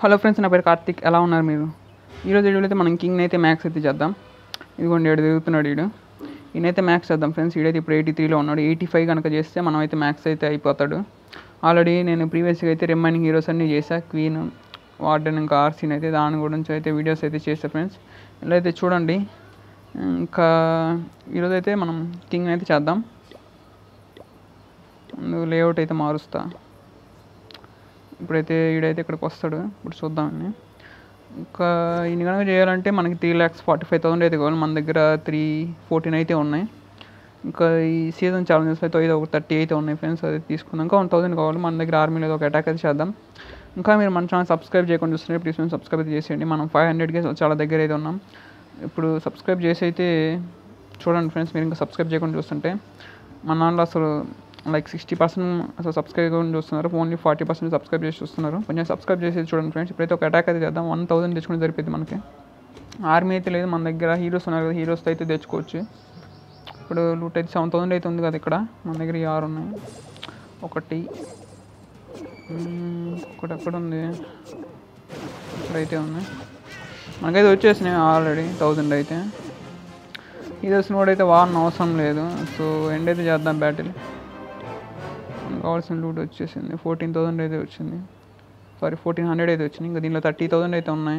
hello friends నా పేరు కార్తిక్ ఎలా ఉన్నారు మీరు ఈరోజు వీడియోలో అయితే మనం కింగ్ అయితే మ్యాక్స్ అయితే చేద్దాం ఇదిగోండి ఏడు తిరుగుతున్నాడు వీడు ఈయనైతే మ్యాక్స్ చేద్దాం ఫ్రెండ్స్ వీడైతే ఇప్పుడు ఎయిటీ త్రీలో ఉన్నాడు ఎయిటీ ఫైవ్ కనుక చేస్తే మనం అయితే మ్యాక్స్ అయితే అయిపోతాడు ఆల్రెడీ నేను ప్రీవియస్గా అయితే రిమైనింగ్ హీరోస్ అన్నీ చేసా క్వీన్ వార్డెన్ ఇంకా ఆర్సీన్ అయితే దాని గురించి అయితే వీడియోస్ అయితే చేసా ఫ్రెండ్స్ ఇలా అయితే చూడండి ఇంకా ఈరోజు అయితే మనం కింగ్ అయితే చేద్దాం ముందు లేఅవుట్ అయితే మారుస్తా ఇప్పుడైతే ఈడైతే ఇక్కడికి వస్తాడు ఇప్పుడు చూద్దామని ఇంకా ఈయన కనుక చేయాలంటే మనకి three lakhs forty five thousand అయితే కావాలి మన దగ్గర త్రీ ఫోర్టీన్ అయితే ఉన్నాయి ఇంకా ఈ సీజన్ ఛాలెంజెస్ అయితే అయితే ఒక థర్టీ అయితే ఉన్నాయి ఫ్రెండ్స్ అది తీసుకున్నాక వన్ థౌసండ్ కావాలి మన దగ్గర ఆర్మీలో ఒక అటాక్ అయితే చేద్దాం ఇంకా మీరు మన ఛానల్ సబ్స్క్రైబ్ చేయకుండా చూస్తుంటే ప్లీజ్ సబ్స్క్రైబ్ అయితే చేసేయండి మనం ఫైవ్ హండ్రెడ్కి చాలా దగ్గర అయితే ఉన్నాం ఇప్పుడు సబ్స్క్రైబ్ చేసి అయితే చూడండి ఫ్రెండ్స్ మీరు ఇంకా సబ్స్క్రైబ్ చేయకుండా చూస్తుంటే మన దాంట్లో అసలు లైక్ సిక్స్టీ పర్సెంట్ అసలు సబ్స్క్రైబ్ చేయకుండా చూస్తున్నారు ఓన్లీ ఫార్టీ పర్సెంట్ సబ్స్క్రైబ్ చేసి చూస్తున్నారు కొంచెం సబ్స్క్రైబ్ చేసి చూడండి ఫ్రెండ్స్ ఇప్పుడైతే ఒక అటాక్ అయితే చేద్దాం వన్ థౌసండ్ తెచ్చుకుంటే సరిపోద్ది మనకి ఆర్మీ అయితే లేదు మన దగ్గర హీరోస్ ఉన్నారు కదా హీరోస్ అయితే తెచ్చుకోవచ్చు ఇప్పుడు లూట్ అయితే సెవెన్ థౌసండ్ అయితే ఉంది కదా ఇక్కడ మన దగ్గర ఈ ఆరు ఉన్నాయి ఒకటి మ్మ్, ఒకటి ఎక్కడ ఉంది ఇక్కడైతే ఉంది మనకైతే వచ్చేసినాయి ఆల్రెడీ థౌజండ్ అయితే హీరోస్ కూడా అయితే వాడిన అవసరం లేదు సో ఎండ్ అయితే చేద్దాం బ్యాటిల్ మనకు కావాల్సిన లూట్ వచ్చేసింది ఫోర్టీన్ థౌసండ్ అయితే వచ్చింది సారీ ఫోర్టీన్ హండ్రెడ్ అయితే వచ్చింది ఇంకా దీనిలో థర్టీ థౌసండ్ అయితే ఉన్నాయి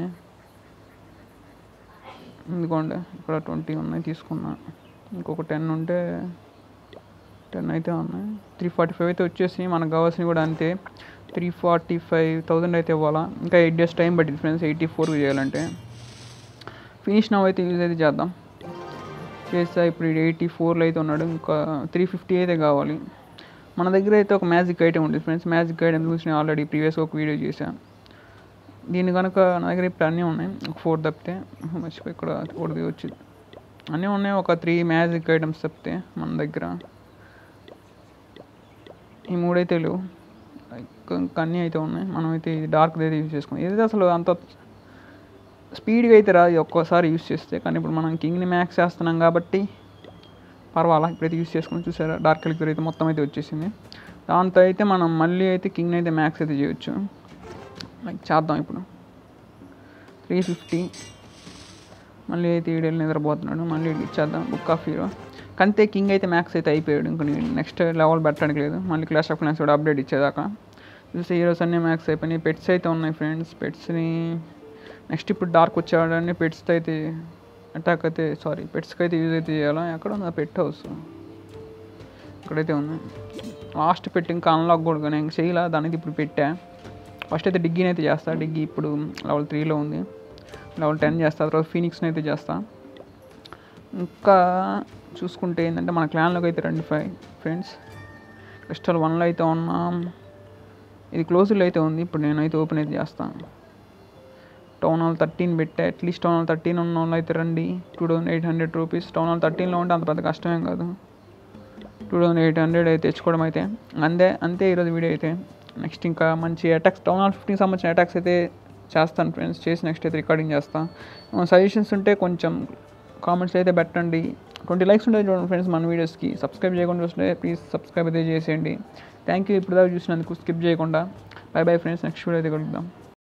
ఎందుకోండి ఇక్కడ ట్వంటీ ఉన్నాయి తీసుకున్నా ఇంకొక టెన్ ఉంటే టెన్ అయితే ఉన్నాయి త్రీ ఫార్టీ ఫైవ్ అయితే వచ్చేసి మనకు కావాల్సినవి కూడా అంతే త్రీ ఫార్టీ ఫైవ్ థౌసండ్ అయితే ఇవ్వాలా ఇంకా ఎయిట్ డేస్ టైం పట్టింది ఫ్రెండ్స్ ఎయిటీ ఫోర్ చేయాలంటే ఫినిష్ నవ్ అయితే యూజ్ అయితే చేద్దాం చేస్తా ఇప్పుడు ఎయిటీ ఫోర్లో అయితే ఉన్నాడు ఇంకా త్రీ ఫిఫ్టీ అయితే కావాలి మన దగ్గర అయితే ఒక మ్యాజిక్ ఐటమ్ ఉంది ఫ్రెండ్స్ మ్యాజిక్ ఐటమ్ చూసి నేను ఆల్రెడీ ప్రీవియస్గా ఒక వీడియో చేశాను దీని కనుక నా దగ్గర ఇప్పుడు అన్నీ ఉన్నాయి ఒక ఫోర్ తప్పితే మర్చిపోయి ఇక్కడ ఒకటి వచ్చింది అన్నీ ఉన్నాయి ఒక త్రీ మ్యాజిక్ ఐటమ్స్ తప్పితే మన దగ్గర ఈ మూడైతే లేవు లైక్ ఇంకా అన్నీ అయితే ఉన్నాయి మనం అయితే ఇది డార్క్ అయితే యూజ్ చేసుకున్నాం ఇది అసలు అంత స్పీడ్గా అయితే రాదు ఇది ఒక్కోసారి యూజ్ చేస్తే కానీ ఇప్పుడు మనం కింగ్ని మ్యాక్స్ చేస్తున్నాం కాబట్టి పర్వాలా ఇప్పుడైతే యూజ్ చేసుకుని చూసారా డార్క్ ఎలిక్యూర్ అయితే మొత్తం అయితే వచ్చేసింది దాంతో అయితే మనం మళ్ళీ అయితే కింగ్ని అయితే మ్యాక్స్ అయితే చేయొచ్చు లైక్ చేద్దాం ఇప్పుడు త్రీ ఫిఫ్టీ మళ్ళీ అయితే ఈడెళ్ళి నిద్రపోతున్నాడు మళ్ళీ ఈడికి ఇచ్చేద్దాం బుక్ ఆఫ్ హీరో కంతే కింగ్ అయితే మ్యాక్స్ అయితే అయిపోయాడు ఇంకా నెక్స్ట్ లెవెల్ పెట్టడానికి లేదు మళ్ళీ క్లాష్ ఆఫ్ క్లాన్స్ కూడా అప్డేట్ ఇచ్చేదాకా చూస్తే హీరోస్ అన్నీ మ్యాక్స్ అయిపోయినాయి పెట్స్ అయితే ఉన్నాయి ఫ్రెండ్స్ పెట్స్ని నెక్స్ట్ ఇప్పుడు డార్క్ వచ్చేవాడని పెట్స్తో అయితే అటాక్ అయితే సారీ పెట్స్కి అయితే యూజ్ అయితే చేయాలా ఎక్కడ ఉంది పెట్ హౌస్ ఇక్కడైతే ఉంది లాస్ట్ పెట్టి ఇంకా అన్లాక్ కూడా నేను చేయలే దానికి ఇప్పుడు పెట్టా ఫస్ట్ అయితే డిగ్గీని అయితే చేస్తా డిగ్గీ ఇప్పుడు లెవెల్ త్రీలో ఉంది లెవెల్ టెన్ చేస్తా తర్వాత ఫీనిక్స్ని అయితే చేస్తా ఇంకా చూసుకుంటే ఏంటంటే మన క్లాన్లోకి అయితే రండి ఫైవ్ ఫ్రెండ్స్ క్రిస్టల్ వన్లో అయితే ఉన్నాం ఇది క్లోజ్లో అయితే ఉంది ఇప్పుడు నేనైతే ఓపెన్ అయితే చేస్తాను టౌన్ హాల్ థర్టీన్ పెట్టా అట్లీస్ట్ టౌన్ హాల్ థర్టీన్ ఉన్న వాళ్ళు అయితే రండి two thousand eight hundred rupees town hall థర్టీన్లో ఉంటే అంత పెద్ద కష్టమేం కాదు టూ థౌసండ్ ఎయిట్ హండ్రెడ్ అయితే తెచ్చుకోవడం అయితే అంతే అంతే ఈరోజు వీడియో అయితే నెక్స్ట్ ఇంకా మంచి అటాక్స్ టౌన్ హాల్ ఫిఫ్టీన్ సంబంధించిన అటాక్స్ అయితే చేస్తాను ఫ్రెండ్స్ చేసి నెక్స్ట్ అయితే రికార్డింగ్ చేస్తాను సజెషన్స్ ఉంటే కొంచెం కామెంట్స్ అయితే పెట్టండి ట్వంటీ లైక్స్ ఉంటాయి చూడండి ఫ్రెండ్స్ మన వీడియోస్కి సబ్స్క్రైబ్ చేయకుండా చూస్తే ప్లీజ్ సబ్స్క్రైబ్ అయితే చేసేయండి థ్యాంక్ యూ ఇప్పుడు దాకా చూసినందుకు స్కిప్ చేయకుండా bye bye friends next video అయితే కలుద్దాం